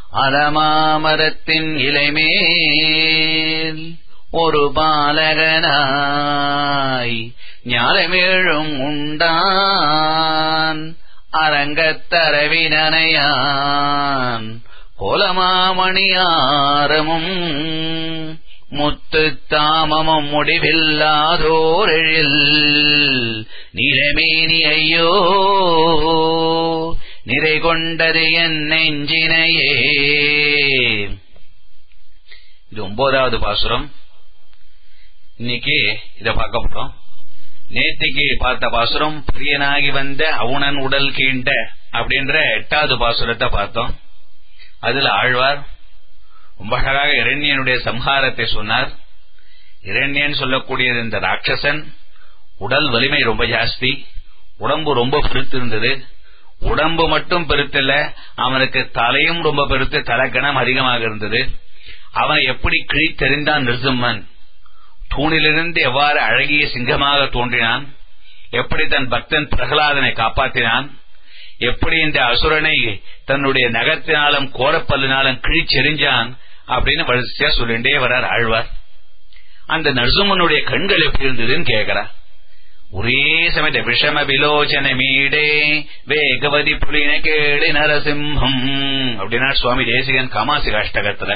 அலமாமரத்தின் இலைமேல் ஒரு பாலகனாய் ஞாலமேழும் உண்டான் அரங்கத்தரவினனையான் கோலமாமணியாரமும் முத்து தாமமும் முடிவில்லாதோரெழில் நிறமேனி ஐயோ நிறை கொண்டது என் நெஞ்சினையே இது ஒன்பதாவது பாசுரம் இன்னைக்கு இத பார்க்க போறோம் நேத்திக்கு பார்த்த பாசுரம் பிரியனாகி வந்த அவுணன் உடல் கீண்ட அப்படின்ற எட்டாவது பாசுரத்தை பார்த்தோம் அதுல ஆழ்வார் ரொம்ப அழகாக இரண்யனுடைய சம்ஹாரத்தை சொன்னார் இரண்யன் சொல்லக்கூடியது இந்த ராட்சசன் உடல் வலிமை ரொம்ப ஜாஸ்தி உடம்பு ரொம்ப பெருத்து இருந்தது உடம்பு மட்டும் பெருத்தில்ல அவனுக்கு தலையும் ரொம்ப பெருத்து தலைக்கணம் அதிகமாக இருந்தது அவன் எப்படி கிழித்தெறிந்தான் நிருசிம்மன் தூணிலிருந்து எவ்வாறு அழகிய சிங்கமாக தோன்றினான் எப்படி தன் பக்தன் பிரகலாதனை காப்பாற்றினான் எப்படி இந்த அசுரனை தன்னுடைய நகத்தினாலும் கோரப்பல்லினாலும் கிழிச்செறிஞ்சான் அப்படின்னு வரிசையா சொல்லிண்டே வரார் ஆழ்வார் அந்த நரசுமனுடைய கண்கள் எப்படி இருந்ததுன்னு கேக்குறார் ஒரே சமயத்தை விஷம விலோச்சன மீடே வேகவதி புலின கேளி நரசிம்ஹம் அப்படின்னா சுவாமி தேசிகன் காமாசி காஷ்டகத்துல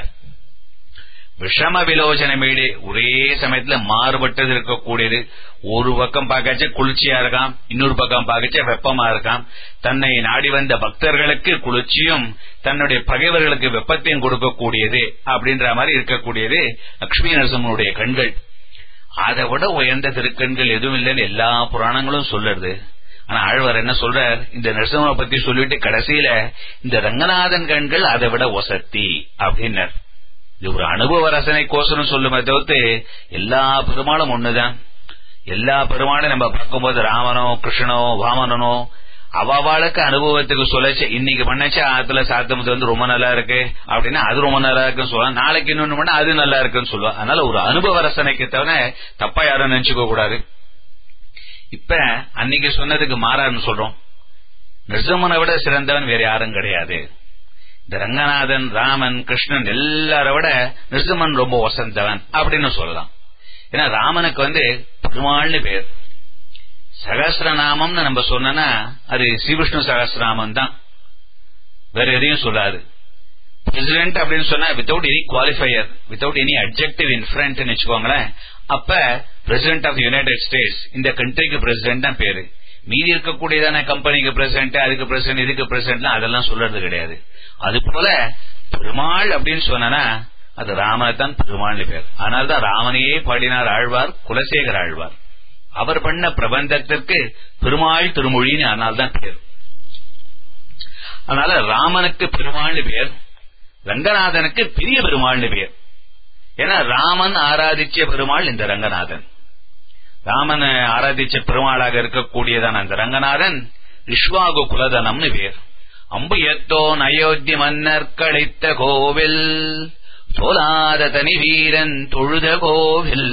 விஷம விலோச்சன மீடே ஒரே சமயத்துல மாறுபட்டது இருக்கக்கூடியது ஒரு பக்கம் பார்க்கச்ச குளிர்ச்சியா இருக்கான் இன்னொரு பக்கம் பார்க்கச்ச வெப்பமா இருக்கான் தன்னை நாடி வந்த பக்தர்களுக்கு குளிர்ச்சியும் தன்னுடைய பகைவர்களுக்கு வெப்பத்தையும் கொடுக்கக்கூடியது அப்படின்ற மாதிரி இருக்கக்கூடியது லட்சுமி நரசிம்மனுடைய கண்கள் அதை விட உயர்ந்த திருக்கண்கள் எதுவும் இல்லைன்னு எல்லா புராணங்களும் சொல்லுறது ஆனா ஆழ்வார் என்ன சொல்றார் இந்த நரசிம்மனை பத்தி சொல்லிட்டு கடைசியில இந்த ரங்கநாதன் கண்கள் அதை விட ஒசத்தி அப்படின்னார் இது ஒரு அனுபவ ரசனை கோசரம் சொல்லுமே தவிர்த்து எல்லா பெருமாளும் ஒண்ணுதான் எல்லா பெருமாளும் நம்ம பார்க்கும்போது ராமனோ கிருஷ்ணனோ வாமனனோ அவளுக்கு அனுபவத்துக்கு சொல்லச்சு இன்னைக்கு பண்ணச்சு ஆத்துல சாத்தமுத்து வந்து ரொம்ப நல்லா இருக்கு அப்படின்னா அது ரொம்ப நல்லா இருக்குன்னு சொல்லலாம் நாளைக்கு இன்னொன்னு பண்ணா அது நல்லா இருக்குன்னு சொல்லுவா அதனால ஒரு அனுபவ ரசனைக்கு தவிர தப்பா யாரும் நினைச்சுக்க கூடாது இப்ப அன்னைக்கு சொன்னதுக்கு மாறான்னு சொல்றோம் நிருசமனை விட சிறந்தவன் வேற யாரும் கிடையாது இந்த ரங்கநாதன் ராமன் கிருஷ்ணன் எல்லார விட நிருசிம்மன் ரொம்ப வசந்தவன் அப்படின்னு சொல்லலாம் ஏன்னா ராமனுக்கு வந்து பெருமாள்னு பேர் சகசிரநாமம்னு நம்ம சொன்னா அது ஸ்ரீவிஷ்ணு சகசிரநாமம் தான் வேற எதையும் சொல்லாது பிரசிடென்ட் அப்படின்னு சொன்னா without any qualifier without any objective in front வச்சுக்கோங்களேன் அப்ப பிரசிடென்ட் ஆஃப் யுனைடெட் ஸ்டேட்ஸ் இந்த கண்ட்ரிக்கு பிரசிடென்ட் தான் பேரு மீதி இருக்கக்கூடியதான கம்பெனிக்கு பிரசிடென்ட் அதுக்கு பிரசிடென்ட் இதுக்கு பிரசிடென்ட் அதெல்லாம் சொல்றது கிடையாது அது போல பெருமாள் அப்படின்னு சொன்னா அது ராமனை தான் பெருமாள் பேர் அதனால்தான் ராமனையே பாடினார் ஆழ்வார் குலசேகர் ஆழ்வார் அவர் பண்ண பிரபந்தத்திற்கு பெருமாள் திருமொழின்னு அதனால்தான் பேர் அதனால ராமனுக்கு பெருமாள் பேர் ரங்கநாதனுக்கு பெரிய பெருமாள் பேர் ஏன்னா ராமன் ஆராதிச்ச பெருமாள் இந்த ரங்கநாதன் ராமன் ஆராதிச்ச பெருமாளாக இருக்கக்கூடியதான அந்த ரங்கநாதன் விஸ்வாகு குலதனம்னு பேர் அம்பு எத்தோன் அயோத்தி மன்னர் கழித்த கோவில் சோலாத தனி வீரன் தொழுத கோவில்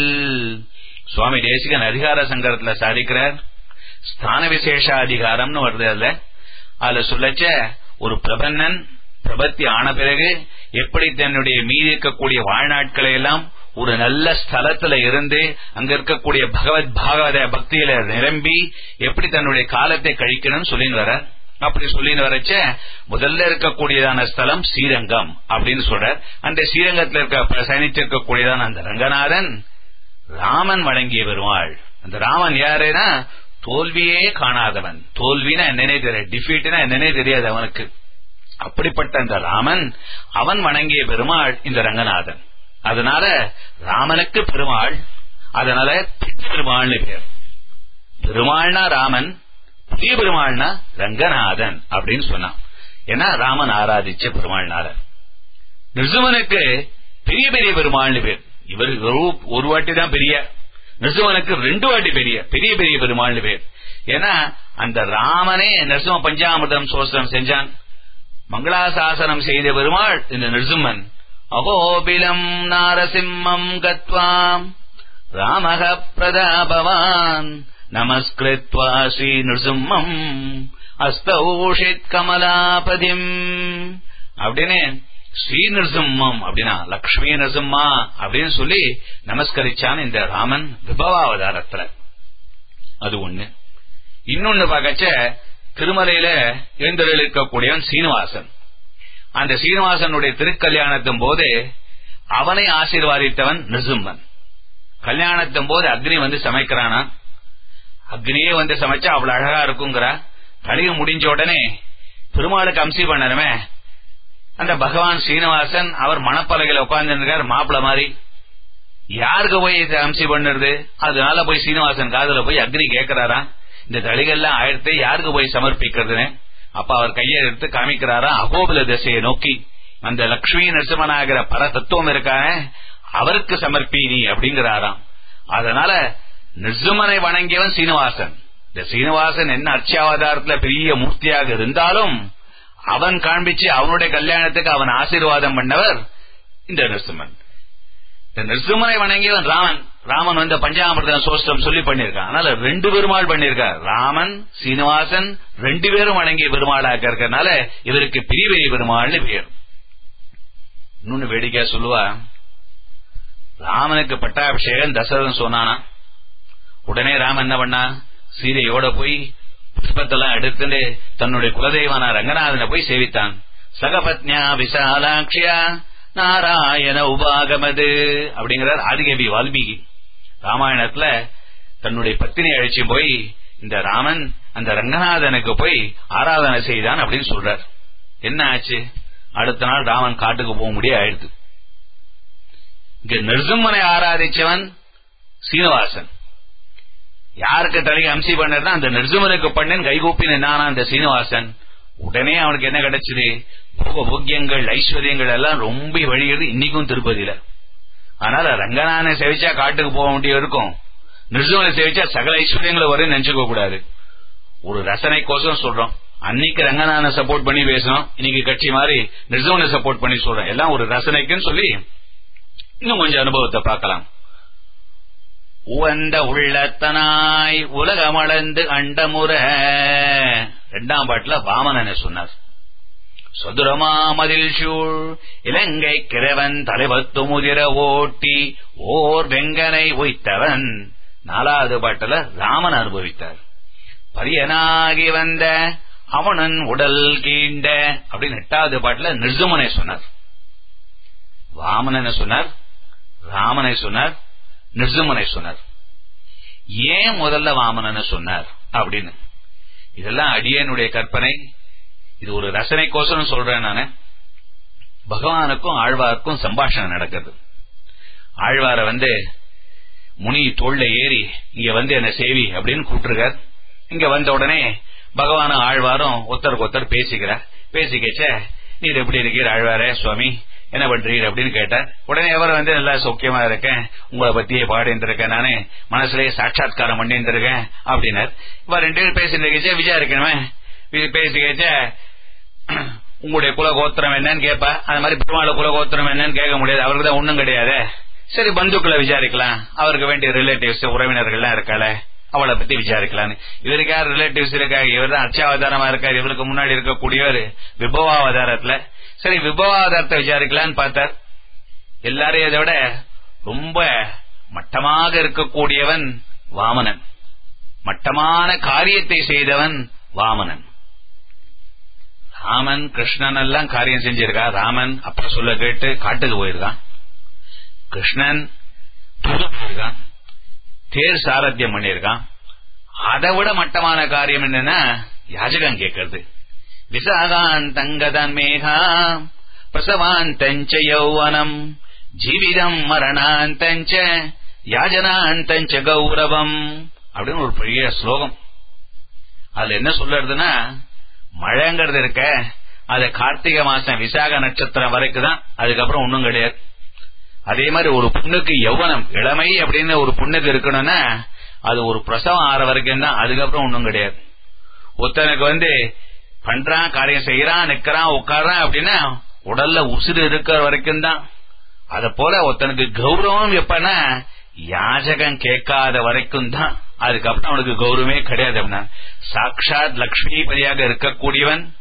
சுவாமி தேசிகன் அதிகார சங்கரத்துல சாதிக்கிறார் ஸ்தான விசேஷ அதிகாரம்னு வருது அதுல அதுல சொல்லச்ச ஒரு பிரபன்னன் பிரபத்தி ஆன பிறகு எப்படி தன்னுடைய மீதி இருக்கக்கூடிய வாழ்நாட்களை எல்லாம் ஒரு நல்ல ஸ்தலத்துல இருந்து அங்க இருக்கக்கூடிய பகவத் பாகவத பக்தியில நிரம்பி எப்படி தன்னுடைய காலத்தை கழிக்கணும்னு சொல்லின்னு வர அப்படி சொல்லின்னு வரச்ச முதல்ல இருக்கக்கூடியதான ஸ்தலம் ஸ்ரீரங்கம் அப்படின்னு சொல்ற அந்த ஸ்ரீரங்கத்துல இருக்க சனித்து இருக்கக்கூடியதான அந்த ரங்கநாதன் ராமன் வழங்கிய பெருமாள் அந்த ராமன் யாருன்னா தோல்வியே காணாதவன் தோல்வினா என்னன்னே தெரியாது டிஃபீட்னா என்னன்னே தெரியாது அவனுக்கு அப்படிப்பட்ட அந்த ராமன் அவன் வணங்கிய பெருமாள் இந்த ரங்கநாதன் அதனால ராமனுக்கு பெருமாள் அதனால பெருமாள்னு பேர் பெருமாள்னா ராமன் பெரிய பெருமாள்னா ரங்கநாதன் அப்படின்னு சொன்னான் ஏன்னா ராமன் ஆராதிச்ச பெருமாள்னால நிருசுமனுக்கு பெரிய பெரிய பெருமாள்னு பேர் இவர் ஒரு வாட்டி தான் பெரிய நிருசுமனுக்கு ரெண்டு வாட்டி பெரிய பெரிய பெரிய பெருமாள்னு பேர் ஏன்னா அந்த ராமனே நரசிம்ம பஞ்சாமிர்தம் சோசனம் செஞ்சான் மங்களாசாசனம் செய்த பெருமாள் இந்த நிருசிம்மன் அகோபிலம் நாரசிம்மம் கத்வாம் ராமக பிரதாபவான் நமஸ்கிருத்வா ஸ்ரீ நிருசிம்மம் அஸ்தௌஷித் கமலாபதிம் அப்படின்னு ஸ்ரீ நிருசிம்மம் அப்படின்னா லக்ஷ்மி நரசிம்மா அப்படின்னு சொல்லி நமஸ்கரிச்சான் இந்த ராமன் விபவாவதாரத்துல அது ஒண்ணு இன்னொன்னு பார்க்கச்ச திருமலையில எழுந்தருளிருக்கக்கூடியவன் சீனிவாசன் அந்த சீனிவாசனுடைய திருக்கல்யாணத்தின் போது அவனை ஆசீர்வாதித்தவன் நிருசிம்மன் கல்யாணத்தின் போது அக்னி வந்து சமைக்கிறானா அக்னியே வந்து சமைச்சா அவ்வளவு அழகா இருக்குங்கிறா கலிக முடிஞ்ச உடனே பெருமாளுக்கு அம்சி பண்ணணுமே அந்த பகவான் ஸ்ரீனிவாசன் அவர் மணப்பலகையில உட்கார்ந்துருக்கார் மாப்பிள மாதிரி யாருக்கு போய் இதை அம்சி பண்ணுறது அதனால போய் சீனிவாசன் காதுல போய் அக்னி கேட்கிறாரா இந்த தளிகள்லாம் ஆயிரத்தை யாருக்கு போய் சமர்ப்பிக்கிறதுன்னு அப்ப அவர் கையை எடுத்து காமிக்கிறாரா அகோபல திசையை நோக்கி அந்த லக்ஷ்மி நரசிம்மனாகிற பர தத்துவம் இருக்கானே அவருக்கு சமர்ப்பி நீ அப்படிங்கிறாராம் அதனால நிர்சுமனை வணங்கியவன் சீனிவாசன் இந்த சீனிவாசன் என்ன அர்ச்சாவதாரத்துல பெரிய மூர்த்தியாக இருந்தாலும் அவன் காண்பிச்சு அவனுடைய கல்யாணத்துக்கு அவன் ஆசீர்வாதம் பண்ணவர் இந்த நரசிம்மன் இந்த நரசிம்மனை வணங்கியவன் ராமன் ராமன் வந்து பஞ்சாமிர்தம் சோஸ்டம் சொல்லி பண்ணிருக்கான் அதனால ரெண்டு பெருமாள் பண்ணிருக்கார் ராமன் சீனிவாசன் ரெண்டு பேரும் வணங்கிய பெருமாளாக இருக்கறனால இவருக்கு பிரிவெளி பெருமாள்னு பேர் இன்னொன்னு வேடிக்கையா சொல்லுவா ராமனுக்கு பட்டாபிஷேகம் தசரதன் சொன்னானா உடனே ராமன் என்ன பண்ணா சீதையோட போய் புஷ்பத்தெல்லாம் எடுத்துட்டு தன்னுடைய குலதெய்வான ரங்கநாதனை போய் சேவித்தான் சகபத்னியா விசாலாட்சியா நாராயண உபாகமது அப்படிங்கிறார் ஆதிகவி வால்மீகி ராமாயணத்துல தன்னுடைய பத்தினி அழைச்சி போய் இந்த ராமன் அந்த ரங்கநாதனுக்கு போய் ஆராதனை செய்தான் அப்படின்னு சொல்றார் என்ன ஆச்சு அடுத்த நாள் ராமன் காட்டுக்கு போக முடிய ஆயிடுது இங்க நிருசிம்மனை ஆராதிச்சவன் சீனிவாசன் யாருக்கு தலைக்கு அம்சி பண்ணா அந்த நிருசிம்மனுக்கு பண்ணேன் கைகூப்பி நின்னானா அந்த சீனிவாசன் உடனே அவனுக்கு என்ன கிடைச்சது போக போக்கியங்கள் ஐஸ்வர்யங்கள் எல்லாம் ரொம்ப வழிகிறது இன்னைக்கும் திருப்பதியில அதனால ரங்கநாதனை சேவிச்சா காட்டுக்கு போக முடியும் இருக்கும் நிருசிம்மனை சேவிச்சா சகல ஐஸ்வர்யங்களை வரும் நினைச்சுக்க கூடாது ஒரு ரசனைக்கோசம் சொல்றோம் அன்னைக்கு ரங்கநாதனை சப்போர்ட் பண்ணி பேசணும் இன்னைக்கு கட்சி மாதிரி நிருசிம்மனை சப்போர்ட் பண்ணி சொல்றோம் எல்லாம் ஒரு ரசனைக்குன்னு சொல்லி இன்னும் கொஞ்சம் அனுபவத்தை பார்க்கலாம் உவந்த உள்ளத்தனாய் உலகமளந்து அண்டமுற ரெண்டாம் பாட்டுல வாமனனை சொன்னார் சதுரமாமதில் சூழ் இலங்கை கிழவன் தலைவத்து முதிர ஓட்டி ஓர் வெங்கனை ஒய்த்தவன் நாலாவது பாட்டுல ராமன் அனுபவித்தார் பரியனாகி வந்த அவனன் உடல் கீண்ட அப்படின்னு எட்டாவது பாட்டுல நிர்சுமனை சொன்னார் வாமனனை சொன்னார் ராமனை சொன்னார் நிர்சுமனை சொன்னார் ஏன் முதல்ல வாமனனை சொன்னார் அப்படின்னு இதெல்லாம் அடியனுடைய கற்பனை இது ஒரு ரசனைக்கோசரம் சொல்றேன் நானு பகவானுக்கும் ஆழ்வாருக்கும் சம்பாஷணம் நடக்குது ஆழ்வார வந்து முனி தோல்ல ஏறி இங்க வந்து என்ன சேவி அப்படின்னு கூப்பிட்டுருக்கார் இங்க வந்த உடனே பகவானும் ஆழ்வாரும் ஒருத்தருக்கு ஒருத்தர் பேசிக்கிறார் பேசிக்கச்ச நீர் எப்படி இருக்கீர் ஆழ்வாரே சுவாமி என்ன பண்றீர் அப்படின்னு கேட்டார் உடனே அவர் வந்து நல்லா சௌக்கியமா இருக்கேன் உங்களை பத்தியே பாடிட்டு இருக்கேன் நானு மனசுலயே சாட்சாத்காரம் பண்ணிட்டு இருக்கேன் அப்படின்னார் இப்ப ரெண்டு பேரும் பேசிட்டு இருக்கச்சே விசாரிக்கணுமே பேசிக்கச்ச உங்களுடைய குல கோத்திரம் என்னன்னு கேட்பா அந்த மாதிரி பெருமாள குல கோத்திரம் என்னன்னு கேட்க முடியாது அவருக்கு தான் ஒண்ணும் கிடையாது சரி பந்துக்களை விசாரிக்கலாம் அவருக்கு வேண்டிய ரிலேட்டிவ்ஸ் உறவினர்கள்லாம் இருக்காளே அவளை பத்தி விசாரிக்கலான்னு இவருக்கு யார் ரிலேட்டிவ்ஸ் இருக்காங்க இவர் தான் அச்சாவதாரமா இருக்காரு இவருக்கு முன்னாடி இருக்கக்கூடியவர் விபவாவதாரத்துல சரி விபவாதாரத்தை விசாரிக்கலான்னு பார்த்தார் எல்லாரையும் அதை விட ரொம்ப மட்டமாக இருக்கக்கூடியவன் வாமனன் மட்டமான காரியத்தை செய்தவன் வாமனன் ராமன் கிருஷ்ணன் எல்லாம் காரியம் செஞ்சிருக்கா ராமன் அப்ப சொல்ல கேட்டு காட்டுக்கு போயிருக்கான் கிருஷ்ணன் புது போயிருக்கான் தேர் சாரத்தியம் பண்ணியிருக்கான் அதை விட மட்டமான காரியம் என்னன்னா யாஜகம் கேட்கறது விசாகாந்தங்கதன் மேகா பிரசவாந்தஞ்ச யௌவனம் ஜீவிதம் மரணாந்தஞ்ச யாஜனாந்தஞ்ச கௌரவம் அப்படின்னு ஒரு பெரிய ஸ்லோகம் அதுல என்ன சொல்றதுன்னா மழைங்கிறது இருக்க அது கார்த்திகை மாசம் விசாக நட்சத்திரம் வரைக்கும் தான் அதுக்கப்புறம் ஒன்னும் கிடையாது அதே மாதிரி ஒரு பொண்ணுக்கு யௌவனம் இளமை அப்படின்னு ஒரு பொண்ணுக்கு இருக்கணும்னா அது ஒரு பிரசவம் ஆற வரைக்கும் தான் அதுக்கப்புறம் ஒன்னும் கிடையாது ஒருத்தனுக்கு வந்து பண்றான் காரியம் செய்யறான் நிக்கிறான் உட்காரான் அப்படின்னா உடல்ல உசுறு இருக்கிற வரைக்கும் தான் அத போல ஒருத்தனுக்கு கௌரவம் எப்பன்னா யாஜகம் கேட்காத வரைக்கும் தான் அதுக்கப்புறம் அவனுக்கு கௌரவமே கிடையாது அப்படின்னா சாட்சாத் லக்ஷ்மிபதியாக இருக்கக்கூடியவன்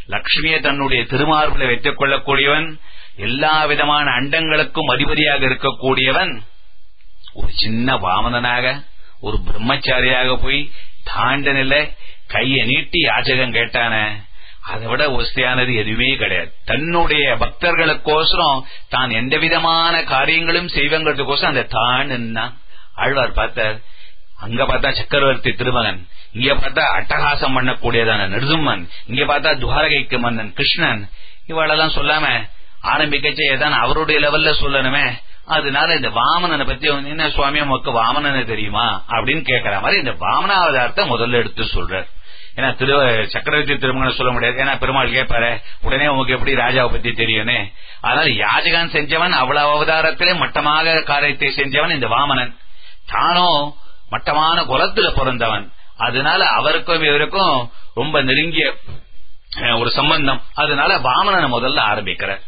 லக்ஷ்மியை தன்னுடைய திருமார்பில் வைத்துக் கொள்ளக்கூடியவன் எல்லா விதமான அண்டங்களுக்கும் அதிபதியாக இருக்கக்கூடியவன் ஒரு சின்ன வாமனனாக ஒரு பிரம்மச்சாரியாக போய் தாண்டனில கையை நீட்டி யாச்சகம் கேட்டான அதை விட ஒஸ்தியானது எதுவுமே கிடையாது தன்னுடைய பக்தர்களுக்கோசரம் தான் எந்த விதமான காரியங்களும் செய்வங்கிறதுக்கோசரம் அந்த தாண்டுன்னா ஆழ்வார் பார்த்தார் அங்க பார்த்தா சக்கரவர்த்தி திருமகன் இங்க பார்த்தா அட்டகாசம் பண்ணக்கூடியதான நெடுசும்மன் இங்க பார்த்தா துவாரகைக்கு மன்னன் கிருஷ்ணன் இவாளெல்லாம் சொல்லாம ஆரம்பிக்கச்சே ஏதான் அவருடைய லெவல்ல சொல்லணுமே அதனால இந்த வாமனனை பத்தி என்ன சுவாமி உமக்கு வாமனனை தெரியுமா அப்படின்னு கேட்கற மாதிரி இந்த வாமனாவதாரத்தை முதல்ல எடுத்து சொல்றார் ஏன்னா திரு சக்கரவர்த்தி திருமணம் சொல்ல முடியாது ஏன்னா பெருமாள் கேட்பாரு உடனே உமக்கு எப்படி ராஜாவை பத்தி தெரியும்னு அதனால யாஜகான் செஞ்சவன் அவ்வளவு அவதாரத்திலே மட்டமாக காரியத்தை செஞ்சவன் இந்த வாமனன் தானோ மட்டமான குலத்துல பிறந்தவன் அதனால அவருக்கும் இவருக்கும் ரொம்ப நெருங்கிய ஒரு சம்பந்தம் அதனால வாமனனை முதல்ல ஆரம்பிக்கிறார்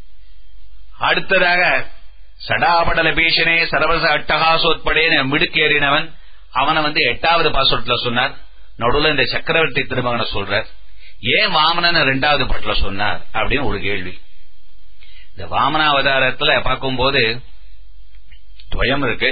அடுத்ததாக சடாபடல பீஷனே சரவச அட்டகாசோத்படேன்னு மிடுக்கேறினவன் அவனை வந்து எட்டாவது பாசுரத்துல சொன்னார் நடுவுல இந்த சக்கரவர்த்தி திருமகனை சொல்றார் ஏன் வாமனன் ரெண்டாவது பாட்டுல சொன்னார் அப்படின்னு ஒரு கேள்வி இந்த வாமனாவதாரத்துல பார்க்கும்போது துவயம் இருக்கு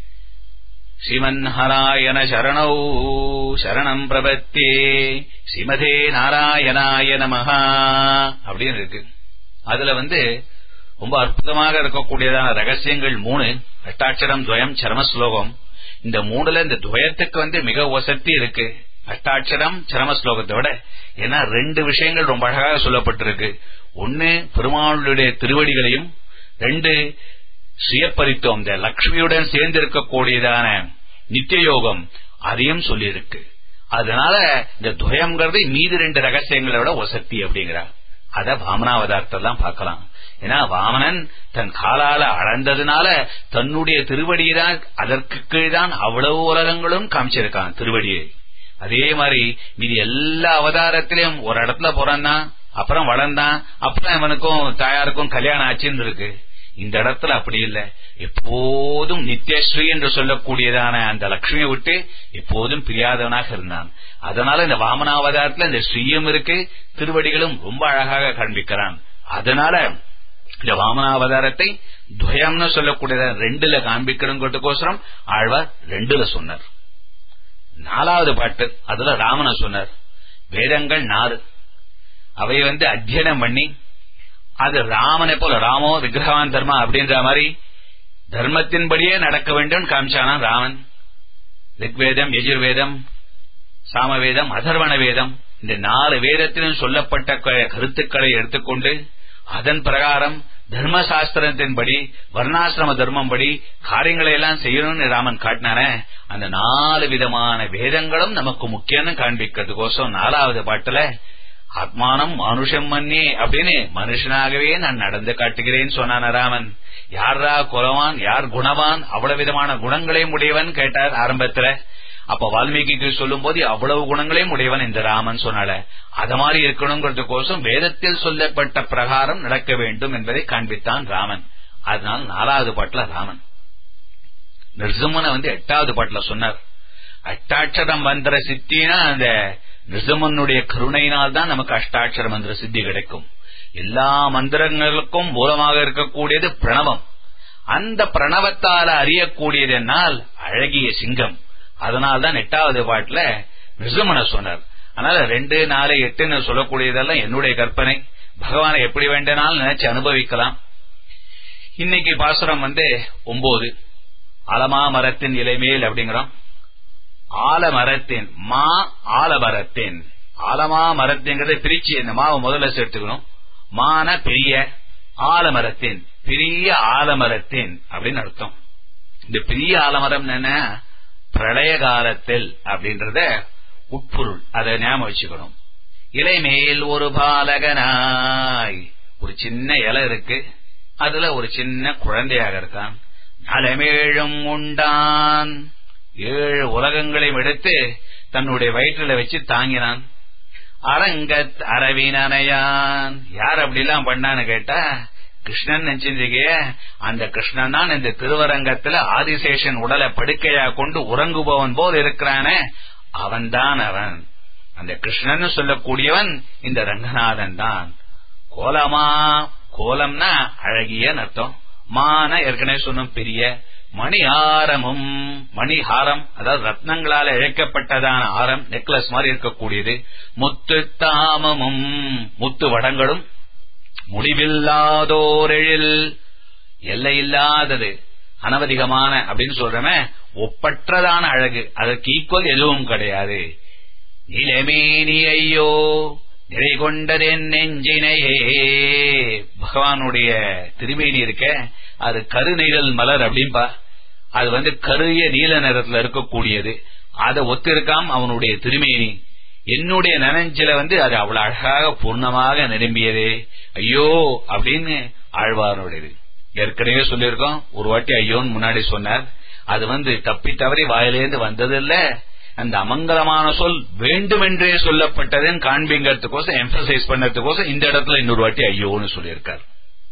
ஸ்ரீமன்ஹராயண சரணௌ சரணம் பிரபத்தே ஸ்ரீமதே நாராயணாய நமஹா அப்படின்னு இருக்கு அதுல வந்து ரொம்ப அற்புதமாக இருக்கக்கூடியதான ரகசியங்கள் மூணு அஷ்டாட்சரம் துவயம் சரம ஸ்லோகம் இந்த மூணுல இந்த துவயத்துக்கு வந்து மிக வசதி இருக்கு அஷ்டாட்சரம் சரம ஸ்லோகத்தை விட ஏன்னா ரெண்டு விஷயங்கள் ரொம்ப அழகாக சொல்லப்பட்டிருக்கு ஒன்னு பெருமாளுடைய திருவடிகளையும் ரெண்டு சுயப்பரித்துவம் இந்த லக்ஷ்மியுடன் சேர்ந்து இருக்கக்கூடியதான நித்திய யோகம் அதையும் சொல்லியிருக்கு அதனால இந்த துவயம்ங்கிறது மீதி ரெண்டு ரகசியங்களை விட வசதி அப்படிங்கிறார் அத வாமனாவதாரத்தான் பார்க்கலாம் ஏன்னா வாமனன் தன் காலால அளந்ததுனால தன்னுடைய திருவடியைதான் அதற்கு கீழ்தான் அவ்வளவு உலகங்களும் காமிச்சிருக்கான் திருவடியை அதே மாதிரி மீதி எல்லா அவதாரத்திலையும் ஒரு இடத்துல பிறந்தான் அப்புறம் வளர்ந்தான் அப்புறம் இவனுக்கும் தாயாருக்கும் கல்யாணம் ஆச்சுன்னு இருக்கு இந்த இடத்துல அப்படி இல்ல எப்போதும் நித்யஸ்ரீ என்று சொல்லக்கூடியதான அந்த லட்சுமியை விட்டு எப்போதும் பிரியாதவனாக இருந்தான் அதனால இந்த வாமனாவதாரத்துல இந்த ஸ்ரீயும் இருக்கு திருவடிகளும் ரொம்ப அழகாக காண்பிக்கிறான் அதனால இந்த வாமனாவதாரத்தை துவயம்னு சொல்லக்கூடியத ரெண்டுல காண்பிக்கணுங்கிறதுக்கோசரம் ஆழ்வார் ரெண்டுல சொன்னார் நாலாவது பாட்டு அதுல ராமனை சொன்னார் வேதங்கள் நாலு அவை வந்து அத்தியனம் பண்ணி அது ராமனை போல ராமோ விக்கிரகவான் தர்மா அப்படின்ற மாதிரி தர்மத்தின்படியே நடக்க வேண்டும் காமிச்சானா ராமன் ரிக்வேதம் எஜுர்வேதம் சாமவேதம் அதர்வண வேதம் இந்த நாலு வேதத்திலும் சொல்லப்பட்ட கருத்துக்களை எடுத்துக்கொண்டு அதன் பிரகாரம் தர்மசாஸ்திரத்தின்படி வர்ணாசிரம தர்மம் படி காரியங்களை எல்லாம் செய்யணும்னு ராமன் காட்டினானே அந்த நாலு விதமான வேதங்களும் நமக்கு முக்கியம்னு காண்பிக்கிறதுக்கோசம் நாலாவது பாட்டுல ஆத்மானம் மனுஷம் மன்னே அப்படின்னு மனுஷனாகவே நான் நடந்து காட்டுகிறேன்னு சொன்னான ராமன் யாரா குலவான் யார் குணவான் அவ்வளவு விதமான குணங்களையும் உடையவன் கேட்டார் ஆரம்பத்துல அப்ப வால்மீகிக்கு சொல்லும் போது அவ்வளவு குணங்களையும் உடையவன் இந்த ராமன் சொன்னால அத மாதிரி இருக்கணுங்கிறதுக்கோசம் வேதத்தில் சொல்லப்பட்ட பிரகாரம் நடக்க வேண்டும் என்பதை காண்பித்தான் ராமன் அதனால நாலாவது பாட்டுல ராமன் நிர்சிம்மனை வந்து எட்டாவது பாட்டுல சொன்னார் அட்டாட்சரம் மந்திர சித்தினா அந்த நிருசிம்மனுடைய கருணையினால் தான் நமக்கு அஷ்டாட்சர மந்திர சித்தி கிடைக்கும் எல்லா மந்திரங்களுக்கும் மூலமாக இருக்கக்கூடியது பிரணவம் அந்த பிரணவத்தால அறியக்கூடியது என்னால் அழகிய சிங்கம் அதனால்தான் எட்டாவது பாட்டுல நிருசிம்மனை சொன்னார் அதனால ரெண்டு நாலு எட்டுன்னு சொல்லக்கூடியதெல்லாம் என்னுடைய கற்பனை பகவானை எப்படி வேண்டனாலும் நினைச்சு அனுபவிக்கலாம் இன்னைக்கு பாசுரம் வந்து ஒன்பது அலமா மரத்தின் இலைமேல் அப்படிங்கிறோம் ஆலமரத்தின் மா ஆலமரத்தின் ஆலமா மரத்தின்கிறத பிரிச்சு இந்த மாவை முதல்ல சேர்த்துக்கணும் மான பெரிய ஆலமரத்தின் பெரிய ஆலமரத்தின் அப்படின்னு அர்த்தம் இந்த பெரிய ஆலமரம் என்ன பிரளய காலத்தில் அப்படின்றத உட்பொருள் அதை ஞாபகம் வச்சுக்கணும் இலை மேல் ஒரு பாலகனாய் ஒரு சின்ன இலை இருக்கு அதுல ஒரு சின்ன குழந்தையாக இருக்கான் நலமேழும் உண்டான் ஏழு உலகங்களையும் எடுத்து தன்னுடைய வயிற்றுல வச்சு தாங்கினான் அரங்கத் அரவினனையான் யார் அப்படிலாம் பண்ணான்னு கேட்டா கிருஷ்ணன் நினைச்சிருக்கே அந்த கிருஷ்ணன் தான் இந்த திருவரங்கத்துல ஆதிசேஷன் உடலை படுக்கையா கொண்டு உறங்குபவன் போல் இருக்கிறானே அவன்தான் அவன் அந்த கிருஷ்ணன் சொல்லக்கூடியவன் இந்த ரங்கநாதன் தான் கோலமா கோலம்னா அழகிய அர்த்தம் மான ஏற்கனவே சொன்னோம் பெரிய மணிஹாரமும் மணிஹாரம் அதாவது ரத்னங்களால் இழைக்கப்பட்டதான ஆரம் நெக்லஸ் மாதிரி இருக்கக்கூடியது முத்து தாமமும் முத்து வடங்களும் முடிவில்லாதோரெழில் எல்லை இல்லாதது அனவதிகமான அப்படின்னு சொல்றமே ஒப்பற்றதான அழகு அதற்கு ஈக்குவல் எதுவும் கிடையாது நிலமேனி ஐயோ நிறை கொண்டதென் நெஞ்சினையே பகவானுடைய திருமேனி இருக்க அது கருநிழல் மலர் அப்படின்பா அது வந்து கருய நீல நிறத்துல இருக்கக்கூடியது அதை ஒத்திருக்காம் அவனுடைய திருமேனி என்னுடைய நனஞ்சில வந்து அது அவ்வளவு அழகாக பூர்ணமாக நிரம்பியதே ஐயோ அப்படின்னு ஆழ்வாருடையது ஏற்கனவே சொல்லியிருக்கோம் ஒரு வாட்டி ஐயோன்னு முன்னாடி சொன்னார் அது வந்து தப்பி தவறி வாயிலேந்து வந்ததில்ல அந்த அமங்கலமான சொல் வேண்டுமென்றே சொல்லப்பட்டதுன்னு காண்பிங்கிறதுக்கோசம் எம்பசைஸ் பண்ணதுக்கோசம் இந்த இடத்துல இன்னொரு வாட்டி ஐயோன்னு சொல்லியிருக்கார்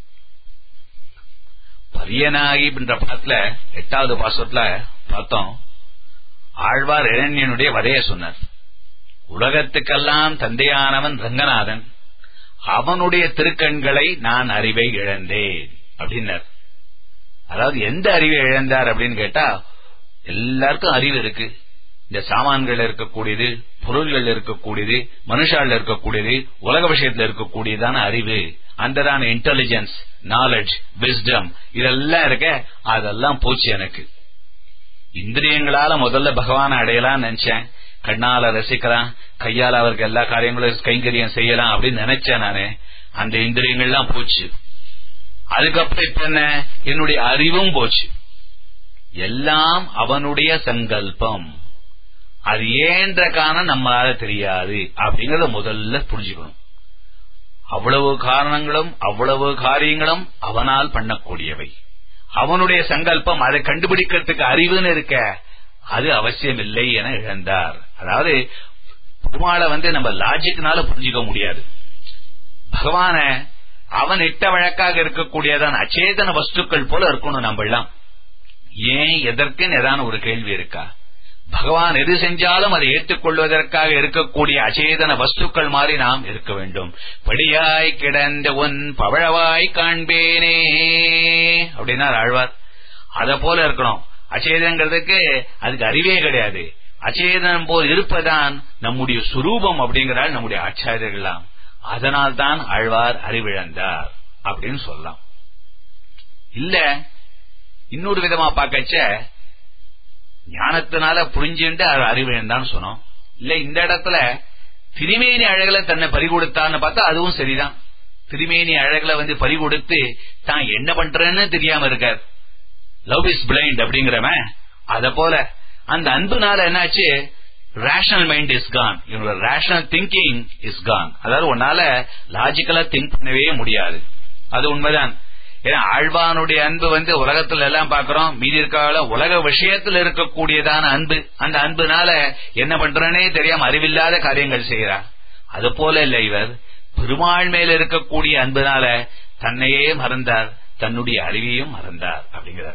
பரியனாகி என்ற பாட்டுல எட்டாவது பாசத்துல பார்த்தோம் ஆழ்வார் இளைஞனுடைய வதைய சொன்னார் உலகத்துக்கெல்லாம் தந்தையானவன் ரங்கநாதன் அவனுடைய திருக்கண்களை நான் அறிவை இழந்தேன் அப்படின்னார் அதாவது எந்த அறிவை இழந்தார் அப்படின்னு கேட்டா எல்லாருக்கும் அறிவு இருக்கு இந்த சாமான்கள் இருக்கக்கூடியது பொருள்கள் இருக்கக்கூடியது மனுஷால இருக்கக்கூடியது உலக விஷயத்துல இருக்கக்கூடியதான அறிவு அந்ததான இன்டெலிஜென்ஸ் நாலேஜ் விஸ்டம் இதெல்லாம் இருக்க அதெல்லாம் போச்சு எனக்கு இந்திரியங்களால முதல்ல பகவான அடையலாம் நினைச்சேன் கண்ணால ரசிக்கலாம் கையால அவருக்கு எல்லா காரியங்களும் கைங்கரியம் செய்யலாம் அப்படின்னு நினைச்சேன் நானு அந்த இந்திரியங்கள்லாம் போச்சு அதுக்கப்புறம் இப்ப என்ன என்னுடைய அறிவும் போச்சு எல்லாம் அவனுடைய சங்கல்பம் அது ஏன்ற காரணம் நம்மளால தெரியாது அப்படிங்கறத முதல்ல புரிஞ்சுக்கணும் அவ்வளவு காரணங்களும் அவ்வளவு காரியங்களும் அவனால் பண்ணக்கூடியவை அவனுடைய சங்கல்பம் அதை கண்டுபிடிக்கிறதுக்கு அறிவுன்னு இருக்க அது அவசியம் இல்லை என இழந்தார் அதாவது பெருமாளை வந்து நம்ம லாஜிக்னால புரிஞ்சுக்க முடியாது பகவான அவன் இட்ட வழக்காக இருக்கக்கூடியதான அச்சேதன வஸ்துக்கள் போல இருக்கணும் நம்ம எல்லாம் ஏன் எதற்குன்னு ஏதான ஒரு கேள்வி இருக்கா பகவான் எது செஞ்சாலும் அதை ஏற்றுக்கொள்வதற்காக இருக்கக்கூடிய அச்சேதன வஸ்துக்கள் மாதிரி நாம் இருக்க வேண்டும் படியாய் கிடந்த உன் பவழவாய் காண்பேனே அப்படின்னா ஆழ்வார் அத போல இருக்கணும் அச்சேதங்கிறதுக்கு அதுக்கு அறிவே கிடையாது அச்சேதனம் போல் இருப்பதான் நம்முடைய சுரூபம் அப்படிங்கிறாள் நம்முடைய ஆச்சாரியர்களாம் அதனால் தான் ஆழ்வார் அறிவிழந்தார் அப்படின்னு சொல்லலாம் இல்ல இன்னொரு விதமா பார்க்கச்ச ஞானத்தினால புரிஞ்சுட்டு அது அறிவிழந்தான்னு சொன்னோம் இல்ல இந்த இடத்துல திருமேனி அழகுல தன்னை பறிகொடுத்தான்னு பார்த்தா அதுவும் சரிதான் திருமேனி அழகுல வந்து பறிகொடுத்து தான் என்ன பண்றேன்னு தெரியாம இருக்கார் லவ் இஸ் பிளைண்ட் அப்படிங்கிறவன் அத போல அந்த அன்புனால என்னாச்சு ரேஷனல் மைண்ட் இஸ் கான் இவனோட ரேஷனல் திங்கிங் இஸ் கான் அதாவது உன்னால லாஜிக்கலா திங்க் பண்ணவே முடியாது அது உண்மைதான் ஏன்னா ஆழ்வானுடைய அன்பு வந்து உலகத்துல எல்லாம் பாக்குறோம் மீதி இருக்கால உலக விஷயத்துல இருக்கக்கூடியதான அன்பு அந்த அன்புனால என்ன பண்றனே தெரியாம அறிவில்லாத காரியங்கள் செய்யறார் அது போல இல்ல இவர் பெருமாள் மேல இருக்கக்கூடிய அன்புனால தன்னையே மறந்தார் தன்னுடைய அறிவையும் மறந்தார் அப்படிங்கிறார்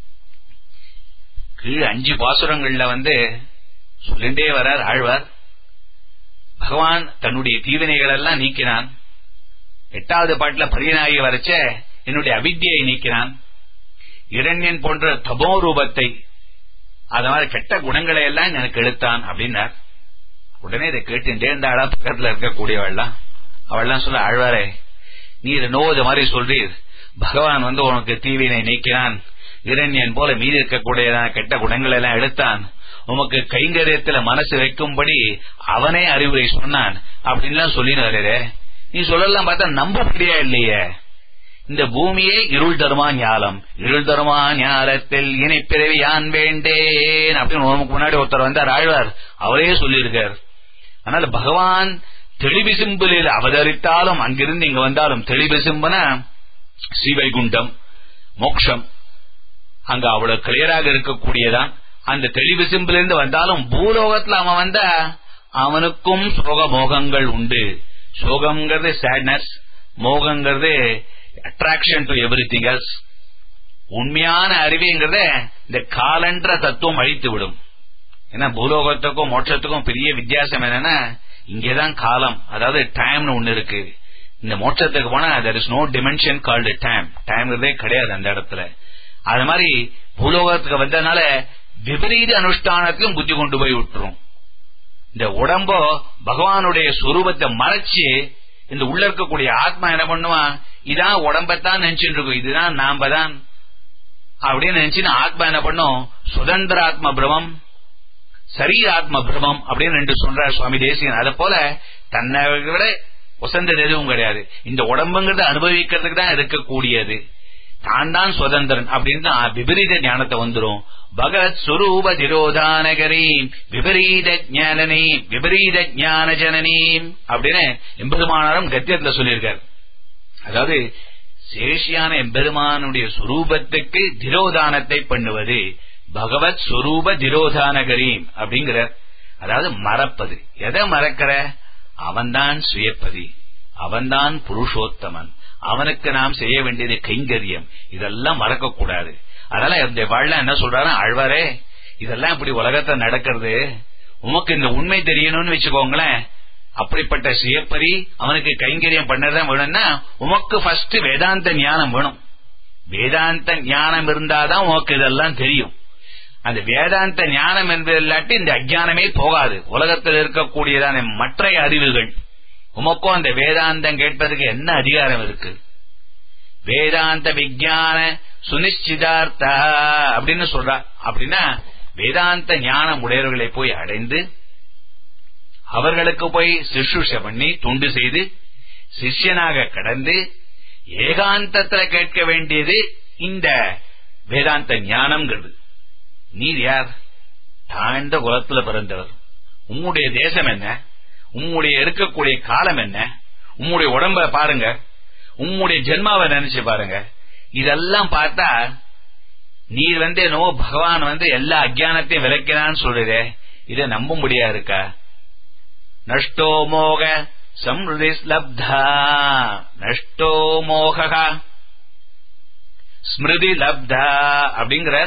கீழ் அஞ்சு பாசுரங்கள்ல வந்து சொல்லிண்டே வரார் ஆழ்வார் பகவான் தன்னுடைய தீவினைகள் எல்லாம் நீக்கினான் எட்டாவது பாட்டுல பரியனாகி வரைச்ச என்னுடைய அவித்தியை நீக்கினான் இரண்யன் போன்ற தபோ ரூபத்தை அது மாதிரி கெட்ட குணங்களை எல்லாம் எனக்கு எழுத்தான் அப்படின்னார் உடனே இதை கேட்டுட்டே இந்த ஆளா பக்கத்துல இருக்கக்கூடியவள்லாம் அவள்லாம் சொல்ல ஆழ்வாரே நீர் நோது மாதிரி சொல்றீர் பகவான் வந்து உனக்கு தீவினை நீக்கினான் இரண்யன் போல மீதி இருக்கக்கூடியதான கெட்ட குணங்கள் எல்லாம் எடுத்தான் உமக்கு கைங்கரியத்துல மனசு வைக்கும்படி அவனே அறிவுரை சொன்னான் அப்படின்லாம் சொல்லினாரே நீ சொல்லலாம் பார்த்தா நம்ப முடியா இல்லையே இந்த பூமியே இருள் தருமா ஞாலம் இருள் தருமா ஞாலத்தில் இணைப்பிறவி யான் வேண்டேன் அப்படின்னு உனக்கு முன்னாடி ஒருத்தர் வந்தார் ஆழ்வார் அவரே சொல்லியிருக்கார் அதனால பகவான் தெளிவிசும்பில் அவதரித்தாலும் அங்கிருந்து இங்க வந்தாலும் தெளிவிசும்பன ஸ்ரீவைகுண்டம் மோக்ஷம் அங்க அவ்வளவு கிளியராக இருக்கக்கூடியதான் அந்த தெளிவு சிம்பிலிருந்து வந்தாலும் பூலோகத்துல அவன் வந்த அவனுக்கும் சோக மோகங்கள் உண்டு சோகம்ங்கிறது சேட்னஸ் மோகங்கிறது attraction to everything else உண்மையான அறிவுங்கிறத இந்த காலன்ற தத்துவம் அழித்து விடும் ஏன்னா பூலோகத்துக்கும் மோட்சத்துக்கும் பெரிய வித்தியாசம் என்னன்னா இங்கேதான் காலம் அதாவது டைம்னு ஒண்ணு இருக்கு இந்த மோட்சத்துக்கு போனா there is no dimension called time டைம்ங்கிறதே கிடையாது அந்த இடத்துல அது மாதிரி பூலோகத்துக்கு வந்ததுனால விபரீத அனுஷ்டானத்திலும் புத்தி கொண்டு போய் விட்டுரும் இந்த உடம்போ பகவானுடைய சுரூபத்தை மறைச்சு இந்த உள்ள இருக்கக்கூடிய ஆத்மா என்ன பண்ணுவான் இதான் உடம்பத்தான் நினைச்சுட்டு இருக்கும் இதுதான் நாம தான் அப்படின்னு நினைச்சு ஆத்மா என்ன பண்ணும் சுதந்திர ஆத்ம பிரமம் சரீராத்ம பிரமம் அப்படின்னு ரெண்டு சொல்றார் சுவாமி தேசியன் அதை போல தன்னை விட உசந்தது எதுவும் கிடையாது இந்த உடம்புங்கிறது அனுபவிக்கிறதுக்கு தான் இருக்கக்கூடியது தான் தான் சுதந்திரன் அப்படின்னு விபரீத ஞானத்தை வந்துரும் பகவத் சுரூப திரோதானகரீம் விபரீத ஞானனீம் விபரீத ஞான ஜனனீம் அப்படின்னு எம்பெருமானாரும் கத்தியத்துல சொல்லியிருக்கார் அதாவது சேஷியான எம்பெருமானுடைய சுரூபத்துக்கு திரோதானத்தை பண்ணுவது பகவத் சுரூப திரோதானகரீம் அப்படிங்கிற அதாவது மறப்பது எதை மறக்கிற அவன்தான் சுயப்பதி அவன்தான் புருஷோத்தமன் அவனுக்கு நாம் செய்ய வேண்டியது கைங்கரியம் இதெல்லாம் மறக்கக்கூடாது அதனால இந்த வாழ்ல என்ன சொல்றாரு அழ்வாரே இதெல்லாம் இப்படி உலகத்துல நடக்கிறது உமக்கு இந்த உண்மை தெரியணும்னு வச்சுக்கோங்களேன் அப்படிப்பட்ட சுயப்பதி அவனுக்கு கைங்கரியம் பண்ணதான் வேணும்னா உமக்கு ஃபர்ஸ்ட் வேதாந்த ஞானம் வேணும் வேதாந்த ஞானம் இருந்தாதான் உமக்கு இதெல்லாம் தெரியும் அந்த வேதாந்த ஞானம் என்பது இல்லாட்டி இந்த அஜானமே போகாது உலகத்தில் இருக்கக்கூடியதான மற்ற அறிவுகள் உமக்கும் அந்த வேதாந்தம் கேட்பதற்கு என்ன அதிகாரம் இருக்கு வேதாந்த விஜயான சுனிச்சிதார்த்தா அப்படின்னு சொல்றா அப்படின்னா வேதாந்த ஞானம் உடையவர்களை போய் அடைந்து அவர்களுக்கு போய் சிசுஷ பண்ணி தொண்டு செய்து சிஷ்யனாக கடந்து ஏகாந்தத்துல கேட்க வேண்டியது இந்த வேதாந்த ஞானம்ங்கிறது நீர் யார் தாழ்ந்த குலத்துல பிறந்தவர் உம்முடைய தேசம் என்ன உம்முடைய இருக்கக்கூடிய காலம் என்ன உம்முடைய உடம்ப பாருங்க உம்முடைய ஜென்மாவை நினைச்சு பாருங்க இதெல்லாம் பார்த்தா நீர் வந்து என்னவோ பகவான் வந்து எல்லா அஜானத்தையும் விளக்கிறான்னு சொல்றதே இதை நம்பும்படியா இருக்கா நஷ்டோ மோக சம்ருதி லப்தா நஷ்டோ மோக ஸ்மிருதி லப்தா அப்படிங்கிற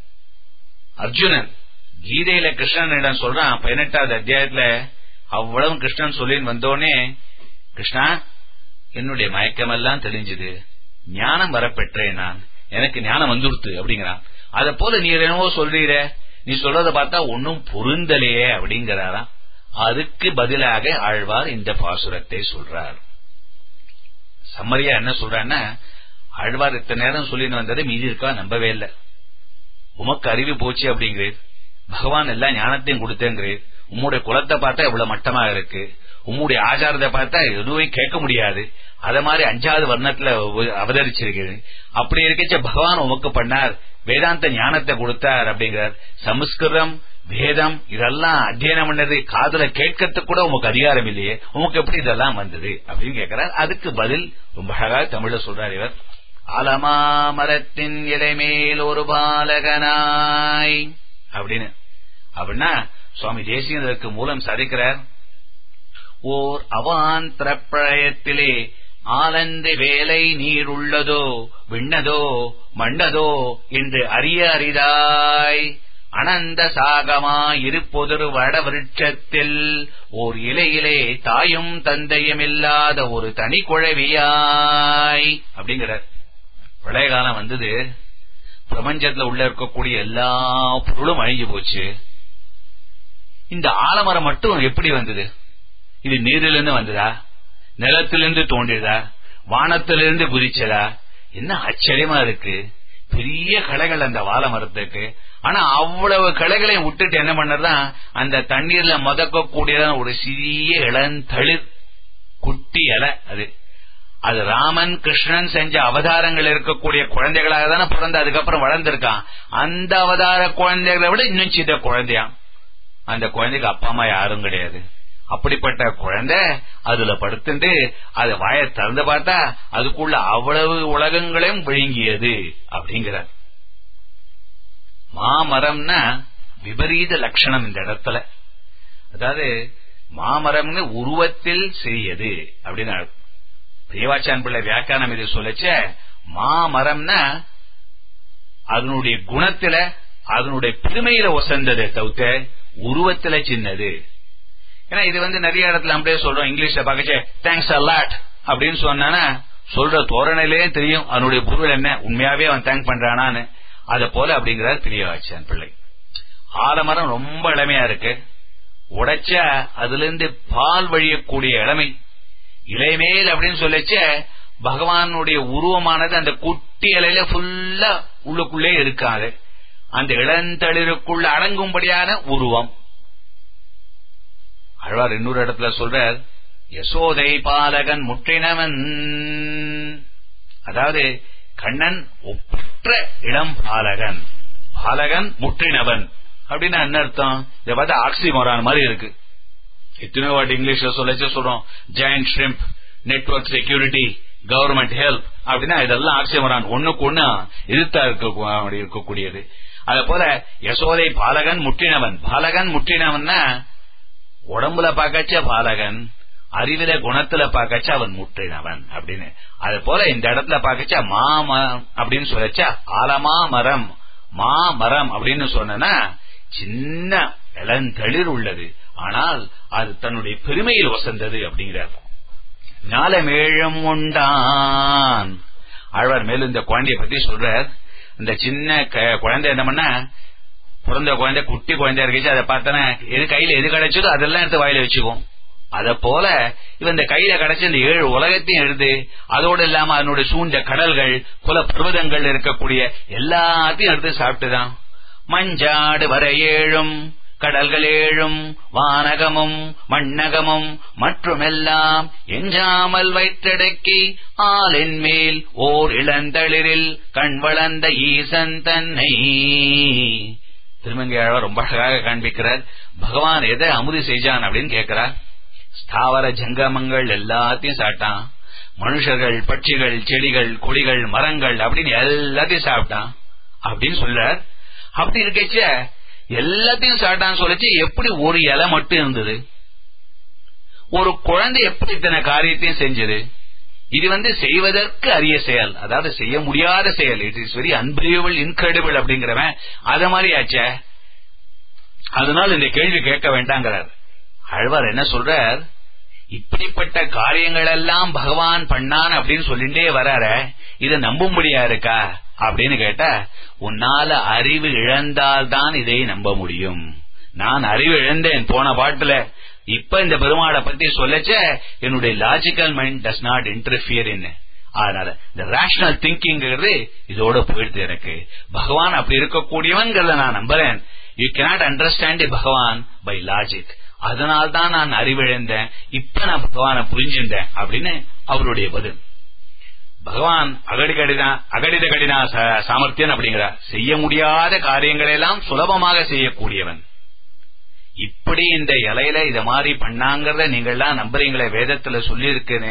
அர்ஜுனன் கீதையில கிருஷ்ணனிடம் சொல்றான் பதினெட்டாவது அத்தியாயத்துல அவ்வளவு கிருஷ்ணன் சொல்லின்னு வந்தோடனே கிருஷ்ணா என்னுடைய மயக்கமெல்லாம் தெளிஞ்சது ஞானம் வரப்பெற்றேன் நான் எனக்கு ஞானம் வந்துடுத்து அப்படிங்கிறான் அத போல நீ என்னவோ சொல்றீர நீ சொல்றத பார்த்தா ஒன்னும் பொருந்தலையே அப்படிங்கிறாராம் அதுக்கு பதிலாக ஆழ்வார் இந்த பாசுரத்தை சொல்றார் சம்மரியா என்ன சொல்றான்னா ஆழ்வார் இத்தனை நேரம் சொல்லின்னு வந்ததை மீதி இருக்கா நம்பவே இல்லை உமக்கு அறிவு போச்சு அப்படிங்கிறீர் பகவான் எல்லா ஞானத்தையும் கொடுத்தேங்கிறீர் உம்முடைய குலத்தை பார்த்தா இவ்வளவு மட்டமா இருக்கு உம்முடைய ஆச்சாரத்தை பார்த்தா எதுவும் கேட்க முடியாது அத மாதிரி அஞ்சாவது வர்ணத்துல அவதரிச்சிருக்கிறது அப்படி இருக்கச்ச பகவான் உமக்கு பண்ணார் வேதாந்த ஞானத்தை கொடுத்தார் அப்படிங்கிறார் சமஸ்கிருதம் வேதம் இதெல்லாம் அத்தியனம் பண்ணது காதல கேட்கறதுக்கு கூட உமக்கு அதிகாரம் இல்லையே உமக்கு எப்படி இதெல்லாம் வந்தது அப்படின்னு கேட்கிறார் அதுக்கு பதில் ரொம்ப அழகா தமிழ்ல சொல்றார் இவர் அலமாமரத்தின் இலைமேல் ஒரு பாலகனாய் அப்படின்னு அப்படின்னா சுவாமி தேசியன் இதற்கு மூலம் சாதிக்கிறார் ஓர் அவாந்திர பிரயத்திலே ஆலந்தி வேலை நீர் உள்ளதோ விண்ணதோ மண்ணதோ என்று அறிய அரிதாய் அனந்த சாகமாயிருப்பொதொரு வட விருட்சத்தில் ஓர் இலையிலே தாயும் தந்தையும் இல்லாத ஒரு தனி குழவியாய் அப்படிங்கிறார் பழைய காலம் வந்தது பிரபஞ்சத்துல உள்ள இருக்கக்கூடிய எல்லா பொருளும் அழிஞ்சு போச்சு இந்த ஆலமரம் மட்டும் எப்படி வந்தது இது நீரிலிருந்து வந்ததா நிலத்திலிருந்து தோன்றியதா வானத்திலிருந்து குதிச்சதா என்ன ஆச்சரியமா இருக்கு பெரிய களைகள் அந்த வாழை மரத்துக்கு ஆனா அவ்வளவு களைகளையும் விட்டுட்டு என்ன பண்ணதான் அந்த தண்ணீர்ல மதக்கக்கூடியதான ஒரு சிறிய இளந்தளிர் குட்டி இலை அது அது ராமன் கிருஷ்ணன் செஞ்ச அவதாரங்கள் இருக்கக்கூடிய குழந்தைகளாக தானே பிறந்து அதுக்கப்புறம் வளர்ந்திருக்கான் அந்த அவதார குழந்தைகளை விட இன்னும் சின்ன குழந்தையாம் அந்த குழந்தைக்கு அப்பா அம்மா யாரும் கிடையாது அப்படிப்பட்ட குழந்தை அதுல படுத்துட்டு அது வாய திறந்து பார்த்தா அதுக்குள்ள அவ்வளவு உலகங்களையும் விழுங்கியது அப்படிங்கிறார் மாமரம்னா விபரீத லட்சணம் இந்த இடத்துல அதாவது மாமரம்னு உருவத்தில் சிறியது அப்படின்னு பிரியவாச்சான் பிள்ளை வியாக்கியானம் இது சொல்லச்ச மாமரம்னா அதனுடைய குணத்துல அதனுடைய பெருமையில ஒசந்தது தவிர்த்த உருவத்துல சின்னது ஏன்னா இது வந்து நிறைய இடத்துல அப்படியே சொல்றோம் இங்கிலீஷ்ல பார்க்கச்சே தேங்க்ஸ் அலாட் அப்படின்னு சொன்னா சொல்ற தோரணையிலே தெரியும் அதனுடைய பொருள் என்ன உண்மையாவே அவன் தேங்க் பண்றானான்னு அத போல அப்படிங்கிறார் பிரியவாச்சன் பிள்ளை ஆலமரம் ரொம்ப இளமையா இருக்கு உடைச்சா அதுல இருந்து பால் வழியக்கூடிய இளமை இலைமேல் அப்படின்னு சொல்லச்ச பகவானுடைய உருவமானது அந்த குட்டி இலையில ஃபுல்லா உள்ளுக்குள்ளே இருக்காது அந்த இளந்தளிருக்குள்ள அடங்கும்படியான உருவம் அழ்வார் இன்னொரு இடத்துல சொல்றார் யசோதை பாலகன் முற்றினவன் அதாவது கண்ணன் ஒப்பற்ற இளம் பாலகன் பாலகன் முற்றினவன் அப்படின்னு என்ன அர்த்தம் இதை பார்த்தா ஆக்சிமோரான் மாதிரி இருக்கு எத்தனையோ வாட்டி இங்கிலீஷ்ல சொல்லச்சு சொல்றோம் joint shrimp network security government help அப்படின்னா இதெல்லாம் ஆக்சிமோரான் ஒண்ணுக்கு ஒண்ணு எதிர்த்தா இருக்க இருக்கக்கூடியது அத போல யசோதை பாலகன் முற்றினவன் பாலகன் முற்றினவன்னா உடம்புல பார்க்கச்ச பாலகன் அறிவில குணத்துல பார்க்கச்ச அவன் முற்றினவன் அப்படின்னு அது போல இந்த இடத்துல பார்க்கச்ச மாம அப்படின்னு சொல்லச்சா ஆலமா மரம் மா மரம் அப்படின்னு சொன்னா சின்ன இளந்தளிர் உள்ளது ஆனால் அது தன்னுடைய பெருமையில் வசந்தது அப்படிங்கிறார் ஞாலமேழம் உண்டான் ஆழ்வார் மேலும் இந்த குழந்தைய பத்தி சொல்றார் இந்த சின்ன குழந்தை என்ன பண்ண பிறந்த குழந்தை குட்டி குழந்தையா இருந்துச்சு அதை பார்த்தனா எது கையில எது கிடைச்சதோ அதெல்லாம் எடுத்து வாயில வச்சுக்கும் அத போல இவன் இந்த கையில கிடைச்ச இந்த ஏழு உலகத்தையும் எழுது அதோடு இல்லாம அதனுடைய சூழ்ந்த கடல்கள் குல பர்வதங்கள் இருக்கக்கூடிய எல்லாத்தையும் எடுத்து சாப்பிட்டுதான் மஞ்சாடு வர ஏழும் கடல்கள் ஏழும் வானகமும் மண்ணகமும் மற்றுமெல்லாம் எஞ்சாமல் வைத்தடக்கி ஆளின் மேல் ஓர் இளந்தளிரில் கண் வளர்ந்த ஈசன் தன்னை திருமங்கையாழ்வார் ரொம்ப அழகாக காண்பிக்கிறார் பகவான் எதை அமுதி செஞ்சான் அப்படின்னு கேட்கிறார் ஸ்தாவர ஜங்கமங்கள் எல்லாத்தையும் சாப்பிட்டான் மனுஷர்கள் பட்சிகள் செடிகள் கொடிகள் மரங்கள் அப்படின்னு எல்லாத்தையும் சாப்பிட்டான் அப்படின்னு சொல்றார் அப்படி இருக்கச்ச எல்லாத்தையும் சாப்பிட்டான்னு சொல்லிச்சு எப்படி ஒரு இலை மட்டும் இருந்தது ஒரு குழந்தை எப்படி இத்தனை காரியத்தையும் செஞ்சது இது வந்து செய்வதற்கு அரிய செயல் அதாவது செய்ய முடியாத செயல் it is very unbelievable incredible அப்படிங்கிறவன் அத மாதிரி ஆச்ச அதனால இந்த கேள்வி கேட்க வேண்டாங்கிறார் அழ்வார் என்ன சொல்றார் இப்படிப்பட்ட காரியங்கள் எல்லாம் பகவான் பண்ணான் அப்படின்னு சொல்லிட்டே வரார இதை நம்பும்படியா இருக்கா அப்படின்னு கேட்டா உன்னால அறிவு இழந்தால்தான் இதை நம்ப முடியும் நான் அறிவு இழந்தேன் போன பாட்டுல இப்ப இந்த பெருமாளை பத்தி சொல்லச்ச என்னுடைய logical mind does not interfere in அதனால இந்த ரேஷனல் திங்கிங்கிறது இதோட போயிடுது எனக்கு பகவான் அப்படி இருக்கக்கூடியவன்கிறத நான் நம்புறேன் யூ கேனாட் அண்டர்ஸ்டாண்ட் பகவான் பை லாஜிக் அதனால்தான் நான் அறிவிழந்தேன் இப்ப நான் பகவான புரிஞ்சிருந்தேன் அப்படின்னு அவருடைய பதில் பகவான் அகடிகடினா அகடித கடினா சாமர்த்தியன் அப்படிங்கிறார் செய்ய முடியாத காரியங்களை எல்லாம் சுலபமாக செய்யக்கூடியவன் இப்படி இந்த இலையில இத மாதிரி பண்ணாங்கிறத நீங்கள்லாம் நம்புறீங்களே வேதத்துல சொல்லி இருக்குன்னு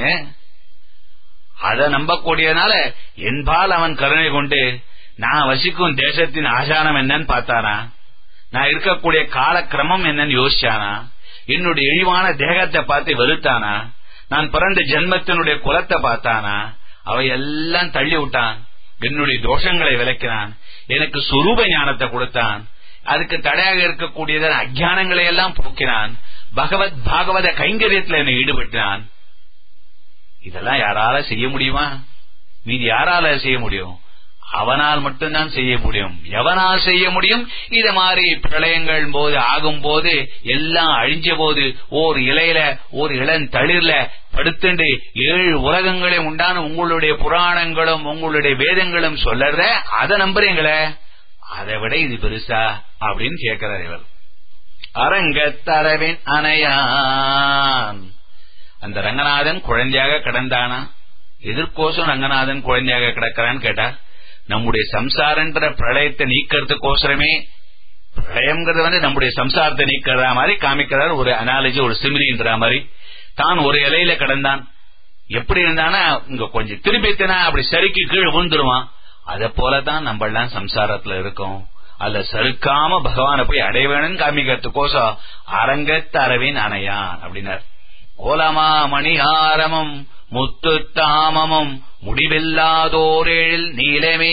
அதை நம்பக்கூடியதுனால என்பால் அவன் கருணை கொண்டு நான் வசிக்கும் தேசத்தின் ஆசானம் என்னன்னு பார்த்தானா நான் இருக்கக்கூடிய காலக்கிரமம் என்னன்னு யோசிச்சானா என்னுடைய இழிவான தேகத்தை பார்த்து வெறுத்தானா நான் பிறந்த ஜென்மத்தினுடைய குலத்தை பார்த்தானா அவை எல்லாம் தள்ளி விட்டான் என்னுடைய தோஷங்களை விளக்கினான் எனக்கு சுரூப ஞானத்தை கொடுத்தான் அதுக்கு தடையாக இருக்கக்கூடியத அஜானங்களை எல்லாம் போக்கினான் பகவத் பாகவத கைங்கரியத்தில் என்னை ஈடுபட்டான் இதெல்லாம் யாரால செய்ய முடியுமா மீதி யாரால செய்ய முடியும் அவனால் மட்டும்தான் செய்ய முடியும் எவனால் செய்ய முடியும் இத மாதிரி பிரளயங்கள் போது ஆகும் போது எல்லாம் அழிஞ்ச போது ஓர் இலையில ஓர் இளந்தளிர்ல படுத்துண்டு ஏழு உலகங்களே உண்டான உங்களுடைய புராணங்களும் உங்களுடைய வேதங்களும் சொல்லறத அதை நம்புறீங்களே அதை விட இது பெருசா அப்படின்னு கேட்கிறார் இவர் அரங்கத்தரவின் அணையான் அந்த ரங்கநாதன் குழந்தையாக கிடந்தானா எதிர்கோசம் ரங்கநாதன் குழந்தையாக கிடக்கிறான்னு கேட்டா நம்முடைய சம்சாரன்ற பிரளயத்தை நீக்கிறதுக்கோசரமே பிரளயம்ங்கிறது வந்து நம்முடைய சம்சாரத்தை நீக்கிறதா மாதிரி காமிக்கிறார் ஒரு அனாலஜி ஒரு சிமிரின்ற மாதிரி தான் ஒரு இலையில கிடந்தான் எப்படி இருந்தானா இங்க கொஞ்சம் திரும்பித்தனா அப்படி சறுக்கி கீழே விழுந்துருவான் அத போலதான் நம்ம எல்லாம் சம்சாரத்துல இருக்கோம் அதுல சறுக்காம பகவான போய் அடைய வேணும்னு காமிக்கிறதுக்கோசம் அரங்கத்து அரவின் அணையான் அப்படின்னார் கோலமா மணிஹாரமும் முத்து தாமமும் முடிவில்லாதோரில்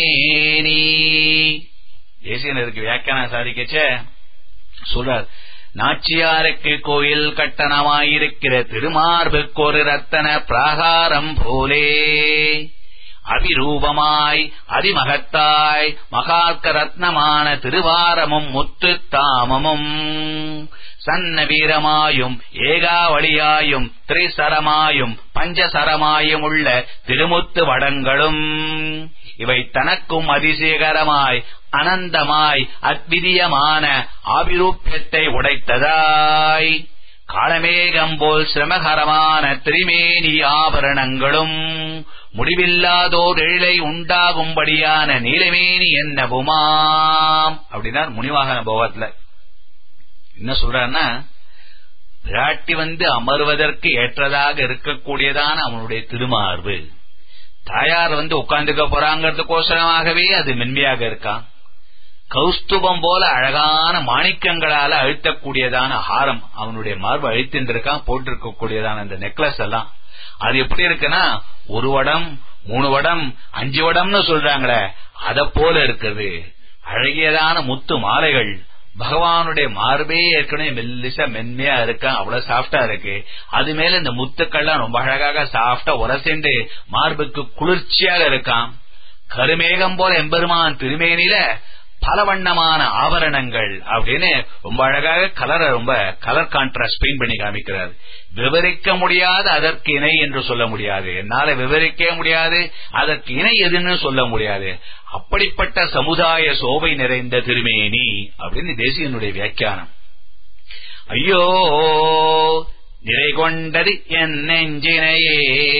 நீலமேனி தேசியனருக்கு வியாக்கியான சாதிக்கச்ச சொல்றார் நாச்சியாருக்கு கோயில் கட்டணமாயிருக்கிற திருமார்புக்கொரு ரத்தன பிராகாரம் போலே அபிரூபமாய் அதிமகத்தாய் மகார்க்க ரத்னமான திருவாரமும் முத்து தாமமும் சன்ன வீரமாயும் ஏகாவளியாயும் திரிசரமாயும் பஞ்சசரமாயும் உள்ள திருமுத்து வடங்களும் இவை தனக்கும் அதிசயகரமாய் அனந்தமாய் அத்விதீயமான ஆபிரூப்பியத்தை உடைத்ததாய் காலமேகம் போல் சிரமகரமான திரிமேனி ஆபரணங்களும் முடிவில்லாதோர் எழிலை உண்டாகும்படியான நீலமேனி என்னவுமாம் அப்படின்னா முனிவாகன போகத்துல என்ன சொல்றான்னா பிராட்டி வந்து அமர்வதற்கு ஏற்றதாக இருக்கக்கூடியதான அவனுடைய திருமார்பு தாயார் வந்து உட்கார்ந்துக்க போறாங்கிறதுக்கோசரமாகவே அது மென்மையாக இருக்கான் கௌஸ்துபம் போல அழகான மாணிக்கங்களால அழுத்தக்கூடியதான ஹாரம் அவனுடைய மார்பு அழுத்தின்றிருக்கான் போட்டிருக்கக்கூடியதான அந்த நெக்லஸ் எல்லாம் அது எப்படி இருக்குன்னா ஒரு வடம் மூணு வடம் அஞ்சு வடம்னு சொல்றாங்களே அத போல இருக்குது அழகியதான முத்து மாலைகள் பகவானுடைய மார்பே ஏற்கனவே மெல்லிசா மென்மையா இருக்கான் அவ்வளவு சாஃப்டா இருக்கு அது மேல இந்த முத்துக்கள்லாம் ரொம்ப அழகாக சாஃப்டா உரசிண்டு மார்புக்கு குளிர்ச்சியாக இருக்கான் கருமேகம் போல எம்பெருமான் திருமேனில பல வண்ணமான ஆபரணங்கள் அப்படின்னு ரொம்ப அழகாக கலரை ரொம்ப கலர் கான்ட்ராஸ்ட் பெயிண்ட் பண்ணி காமிக்கிறார் விவரிக்க முடியாது அதற்கு இணை என்று சொல்ல முடியாது என்னால விவரிக்க முடியாது அதற்கு இணை எதுன்னு சொல்ல முடியாது அப்படிப்பட்ட சமுதாய சோபை நிறைந்த திருமேனி அப்படின்னு தேசியனுடைய வியாக்கியானம் ஐயோ நிறை கொண்டது என் நெஞ்சினையே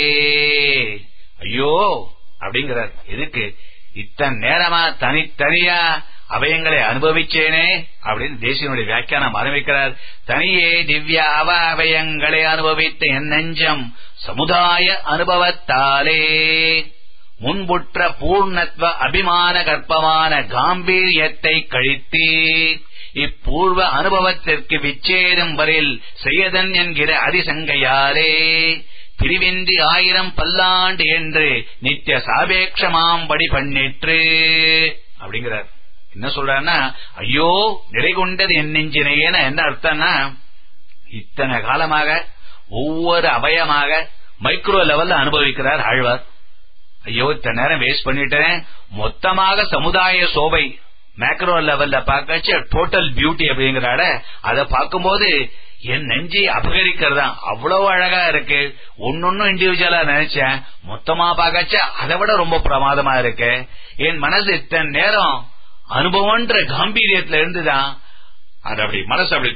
ஐயோ அப்படிங்கிறார் எதுக்கு இத்தனை நேரமா தனித்தனியா அவயங்களை அனுபவிச்சேனே அப்படின்னு தேசியனுடைய வியாக்கியானம் ஆரம்பிக்கிறார் தனியே திவ்ய அவ அவயங்களை அனுபவித்த என் நெஞ்சம் சமுதாய அனுபவத்தாலே முன்புற்ற பூர்ணத்வ அபிமான கற்பமான காம்பீரியத்தை கழித்து இப்பூர்வ அனுபவத்திற்கு விச்சேதம் வரில் செய்யதன் என்கிற அதிசங்கையாலே பிரிவின்றி ஆயிரம் பல்லாண்டு என்று நித்திய சாபேட்சமாம்படி பண்ணிற்று அப்படிங்கிறார் என்ன சொல்றாருன்னா ஐயோ நிறை கொண்டது என் நெஞ்சினையேன என்ன அர்த்தம்னா இத்தனை காலமாக ஒவ்வொரு அவயமாக மைக்ரோ லெவல்ல அனுபவிக்கிறார் ஆழ்வார் ஐயோ இத்தனை நேரம் வேஸ்ட் பண்ணிட்டேன் மொத்தமாக சமுதாய சோபை மேக்ரோ லெவல்ல பார்க்கச்சு டோட்டல் பியூட்டி அப்படிங்கிறாட அதை பார்க்கும்போது என் நெஞ்சை அபகரிக்கிறதா அவ்வளவு அழகா இருக்கு ஒன்னொன்னும் இண்டிவிஜுவலா நினைச்சேன் மொத்தமா பார்க்கச்ச அதை விட ரொம்ப பிரமாதமா இருக்கு என் மனசு இத்தனை நேரம் அனுபவம்ன்ற காம்பீரியத்துல இருந்துதான் அது அப்படி மனசு அப்படி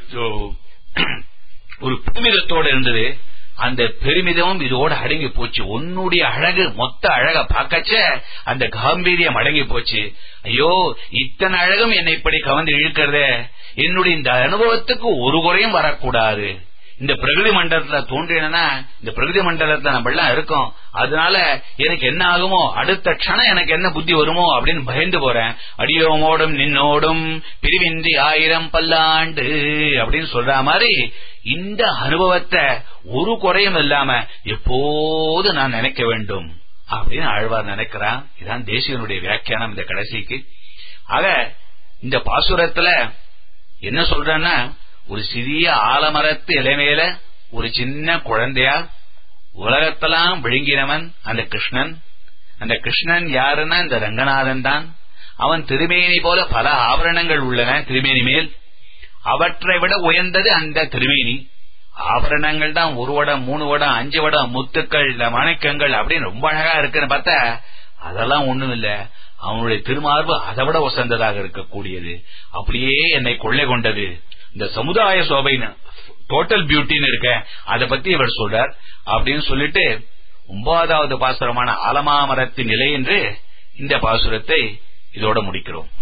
ஒரு பெருமிதத்தோட இருந்தது அந்த பெருமிதமும் இதோட அடங்கி போச்சு உன்னுடைய அழகு மொத்த அழக பார்க்கச்ச அந்த காம்பீரியம் அடங்கி போச்சு ஐயோ இத்தனை அழகும் என்னை இப்படி கவர்ந்து இழுக்கிறதே என்னுடைய இந்த அனுபவத்துக்கு ஒரு குறையும் வரக்கூடாது இந்த பிரகதி மண்டலத்துல தோன்றினா இந்த பிரகதி மண்டலத்துல நம்ம எல்லாம் இருக்கோம் அதனால எனக்கு என்ன ஆகுமோ அடுத்த க்ஷணம் எனக்கு என்ன புத்தி வருமோ அப்படின்னு பயந்து போறேன் அடியோமோடும் நின்னோடும் பிரிவின்றி ஆயிரம் பல்லாண்டு அப்படின்னு சொல்ற மாதிரி இந்த அனுபவத்தை ஒரு குறையும் இல்லாம எப்போது நான் நினைக்க வேண்டும் அப்படின்னு ஆழ்வார் நினைக்கிறான் இதான் தேசியனுடைய வியாக்கியானம் இந்த கடைசிக்கு ஆக இந்த பாசுரத்துல என்ன சொல்றேன்னா ஒரு சிறிய ஆலமரத்து இலைமையில ஒரு சின்ன குழந்தையா உலகத்தெல்லாம் விழுங்கினவன் அந்த கிருஷ்ணன் அந்த கிருஷ்ணன் யாருன்னா இந்த ரங்கநாதன் தான் அவன் திருமேனி போல பல ஆபரணங்கள் உள்ளன திருமேனி மேல் அவற்றை விட உயர்ந்தது அந்த திருமேனி ஆபரணங்கள் தான் ஒரு வடம் மூணு வடம் அஞ்சு வடம் முத்துக்கள் மணக்கங்கள் அப்படின்னு ரொம்ப அழகா இருக்குன்னு பார்த்தா அதெல்லாம் ஒண்ணும் இல்ல அவனுடைய திருமார்பு அதை விட உசந்ததாக இருக்கக்கூடியது அப்படியே என்னை கொள்ளை கொண்டது இந்த சமுதாய சோபைன்னு டோட்டல் பியூட்டின்னு இருக்க அதை பத்தி இவர் சொல்றார் அப்படின்னு சொல்லிட்டு ஒன்பதாவது பாசுரமான ஆலமாமரத்தின் நிலை என்று இந்த பாசுரத்தை இதோட முடிக்கிறோம்